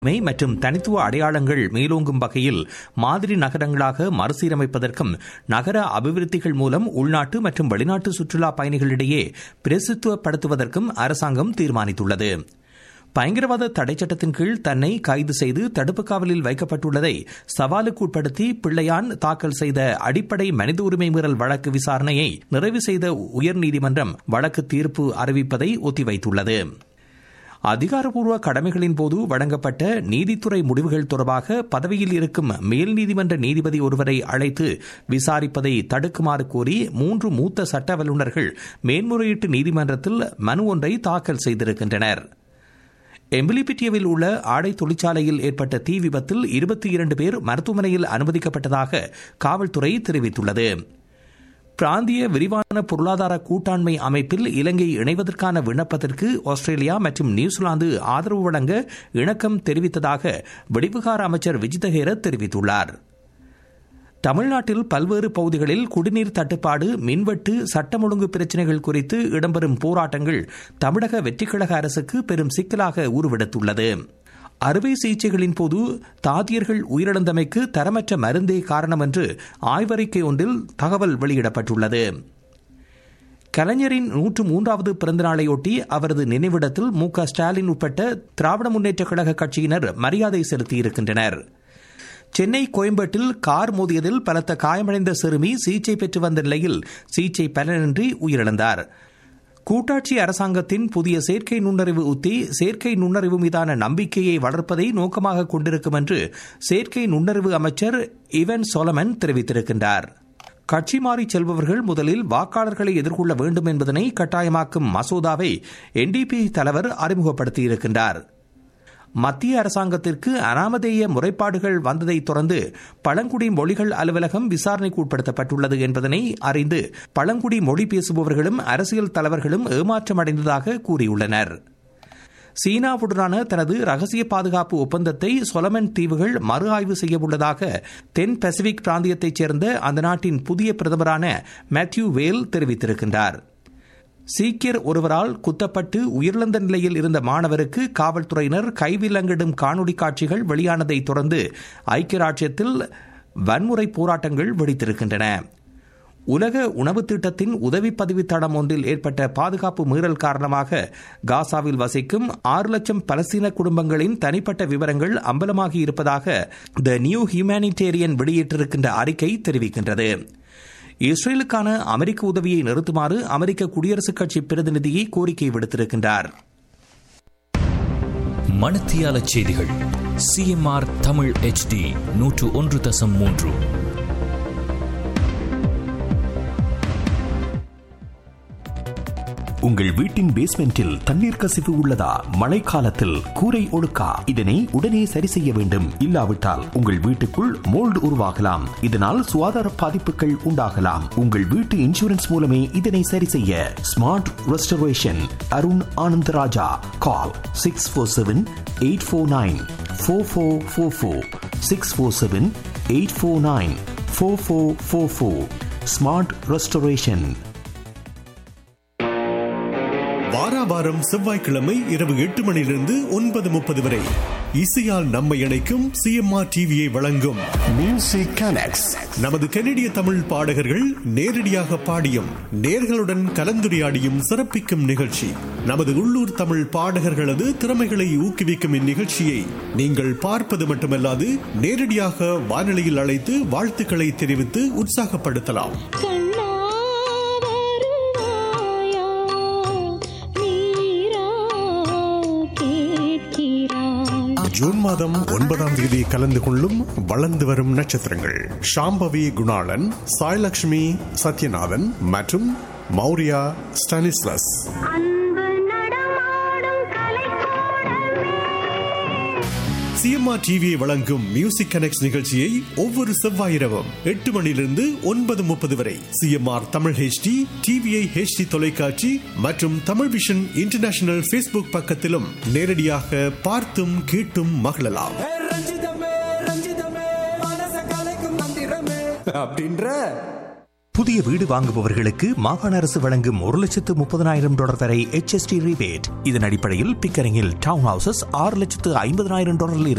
my மற்றும் தனித்துவ அடையாளங்கள் மேலோங்கும் வகையில் மாதிரி நகரங்களாக மறுசீரமைப்பதற்கும் நகர அபிவிருத்திகள் மூலம் உள்நாட்டு மற்றும் வெளிநாட்டு சுற்றுலா பயணிகளிடையே பிரசித்துவப்படுத்துவதற்கும் அரசாங்கம் தீர்மானித்துள்ளது பயங்கரவாத தடை சட்டத்தின் கீழ் தன்னை கைது செய்து தடுப்பு காவலில் வைக்கப்பட்டுள்ளதை சவாலுக்கு உட்படுத்தி பிள்ளையான் தாக்கல் செய்த அடிப்படை மனித உரிமை மீறல் வழக்கு விசாரணையை நிறைவு செய்த உயர்நீதிமன்றம் வழக்கு தீர்ப்பு அறிவிப்பதை ஒத்திவைத்துள்ளது அதிகாரப்பூர்வ கடமைகளின் போது வழங்கப்பட்ட நீதித்துறை முடிவுகள் தொடர்பாக பதவியில் இருக்கும் மேல் நீதிமன்ற நீதிபதி ஒருவரை அழைத்து விசாரிப்பதை தடுக்குமாறு கோரி மூன்று மூத்த சட்ட வல்லுநர்கள் மேன்முறையீட்டு நீதிமன்றத்தில் மனு ஒன்றை தாக்கல் செய்திருக்கின்றனர் எம்பிலிபிட்டியவில் உள்ள ஆடை தொழிற்சாலையில் ஏற்பட்ட தீ விபத்தில் இருபத்தி இரண்டு பேர் மருத்துவமனையில் அனுமதிக்கப்பட்டதாக காவல்துறை தெரிவித்துள்ளது பிராந்திய விரிவான பொருளாதார கூட்டாண்மை அமைப்பில் இலங்கை இணைவதற்கான விண்ணப்பத்திற்கு ஆஸ்திரேலியா மற்றும் நியூசிலாந்து ஆதரவு வழங்க இணக்கம் தெரிவித்ததாக வெளிவிகார அமைச்சர் விஜிதஹேர தெரிவித்துள்ளார் தமிழ்நாட்டில் பல்வேறு பகுதிகளில் குடிநீர் தட்டுப்பாடு மின்வெட்டு சட்டம் ஒழுங்கு பிரச்சினைகள் குறித்து இடம்பெறும் போராட்டங்கள் தமிழக வெற்றிக்கழக அரசுக்கு பெரும் சிக்கலாக உருவெடுத்துள்ளது அறுவை சிகிச்சைகளின் போது தாதியர்கள் உயிரிழந்தமைக்கு தரமற்ற மருந்தே காரணம் என்று ஆய்வறிக்கை ஒன்றில் தகவல் வெளியிடப்பட்டுள்ளது கலைஞரின் நூற்று மூன்றாவது பிறந்தநாளையொட்டி அவரது நினைவிடத்தில் மு க ஸ்டாலின் உட்பட்ட திராவிட முன்னேற்ற கழக கட்சியினர் மரியாதை செலுத்தியிருக்கின்றனர் சென்னை கோயம்பேட்டில் கார் மோதியதில் பலத்த காயமடைந்த சிறுமி சிகிச்சை பெற்று வந்த நிலையில் சிகிச்சை பலனின்றி உயிரிழந்தார் கூட்டாட்சி அரசாங்கத்தின் புதிய செயற்கை நுண்ணறிவு உத்தி செயற்கை நுண்ணறிவு மீதான நம்பிக்கையை வளர்ப்பதை நோக்கமாக கொண்டிருக்கும் என்று செயற்கை நுண்ணறிவு அமைச்சர் இவன் சோலமன் தெரிவித்திருக்கின்றார் கட்சி மாறி செல்பவர்கள் முதலில் வாக்காளர்களை எதிர்கொள்ள வேண்டும் என்பதனை கட்டாயமாக்கும் மசோதாவை என்டிபி தலைவர் அறிமுகப்படுத்தியிருக்கின்றார் மத்திய அரசாங்கத்திற்கு அனாமதேய முறைப்பாடுகள் வந்ததை தொடர்ந்து பழங்குடி மொழிகள் அலுவலகம் விசாரணைக்கு உட்படுத்தப்பட்டுள்ளது என்பதனை அறிந்து பழங்குடி மொழி பேசுபவர்களும் அரசியல் தலைவர்களும் ஏமாற்றமடைந்ததாக கூறியுள்ளனர் சீனாவுடனான தனது ரகசிய பாதுகாப்பு ஒப்பந்தத்தை சொலமன் தீவுகள் மறு ஆய்வு செய்யவுள்ளதாக தென் பசிபிக் பிராந்தியத்தைச் சேர்ந்த அந்த நாட்டின் புதிய பிரதமரான மேத்யூ வேல் தெரிவித்திருக்கின்றார் சீக்கியர் ஒருவரால் குத்தப்பட்டு உயிரிழந்த நிலையில் இருந்த மாணவருக்கு காவல்துறையினர் கைவிலங்கிடும் காணொலி காட்சிகள் வெளியானதை தொடர்ந்து ஐக்கிய ராஜ்யத்தில் வன்முறை போராட்டங்கள் வெடித்திருக்கின்றன உலக உணவு திட்டத்தின் உதவி பதிவு தடம் ஒன்றில் ஏற்பட்ட பாதுகாப்பு மீறல் காரணமாக காசாவில் வசிக்கும் ஆறு லட்சம் பலஸ்தீன குடும்பங்களின் தனிப்பட்ட விவரங்கள் அம்பலமாகி இருப்பதாக த நியூ ஹியூமானிடேரியன் வெளியிட்டிருக்கின்ற அறிக்கை தெரிவிக்கின்றது இஸ்ரேலுக்கான அமெரிக்க உதவியை நிறுத்துமாறு அமெரிக்க குடியரசுக் கட்சி பிரதிநிதியை கோரிக்கை விடுத்திருக்கின்றார் மணத்தியால செய்திகள் சிஎம்ஆர் தமிழ் எச்டி நூற்று ஒன்று தசம் மூன்று உங்கள் வீட்டின் பேஸ்மெண்டில் தண்ணீர் கசிவு உள்ளதா மழைக்காலத்தில் கூரை ஒழுக்கா இதனை உடனே சரி செய்ய வேண்டும் இல்லாவிட்டால் உங்கள் வீட்டுக்குள் மோல்டு உருவாகலாம் இதனால் சுகாதார பாதிப்புகள் உண்டாகலாம் உங்கள் வீட்டு இன்சூரன்ஸ் மூலமே இதனை சரி செய்ய smart restoration Arun Anand Raja call six four seven eight four nine four four four four six four seven eight four nine four four four four smart restoration வாராவாரம் செவ்வாய்க்கிழமை இரவு எட்டு மணியிலிருந்து ஒன்பது முப்பது வரை இசையால் நம்மை இணைக்கும் சிஎம்ஆர் டிவியை வழங்கும் மியூசிக் கனெக்ட்ஸ் நமது கனடிய தமிழ் பாடகர்கள் நேரடியாக பாடியும் நேர்களுடன் கலந்துரையாடியும் சிறப்பிக்கும் நிகழ்ச்சி நமது உள்ளூர் தமிழ் பாடகர்களது திறமைகளை ஊக்குவிக்கும் இந்நிகழ்ச்சியை நீங்கள் பார்ப்பது மட்டுமல்லாது நேரடியாக வானொலியில் அழைத்து வாழ்த்துக்களை தெரிவித்து உற்சாகப்படுத்தலாம் ஜூன் மாதம் ஒன்பதாம் தேதி கலந்து கொள்ளும் வளர்ந்து வரும் நட்சத்திரங்கள் ஷாம்பவி குணாளன் சாய்லக்ஷ்மி சத்யநாதன் மற்றும் மௌரியா ஸ்டானிஸ்லஸ் சிஎம்ஆர் டிவியை வழங்கும் மியூசிக் கனெக்ட் நிகழ்ச்சியை ஒவ்வொரு செவ்வாய் இரவும் எட்டு மணியிலிருந்து ஒன்பது முப்பது வரை CMR Tamil HD TVI HD தொலைக்காட்சி மற்றும் தமிழ் விஷன் இன்டர்நேஷனல் ஃபேஸ்புக் பக்கத்திலும் நேரடியாக பார்த்தும் கேட்டும் மகிழலாம் அப்படின்ற புதிய வீடு வாங்குபவர்களுக்கு மாகாண அரசு வழங்கும் ஒரு லட்சத்து முப்பதனாயிரம் டாலர் வரை HST rebate இதன் அடிப்படையில் பிக்கரிங்கில் டவுன் ஹவுசஸ் ஆறு லட்சத்து ஐம்பதனாயிரம் டாலரில்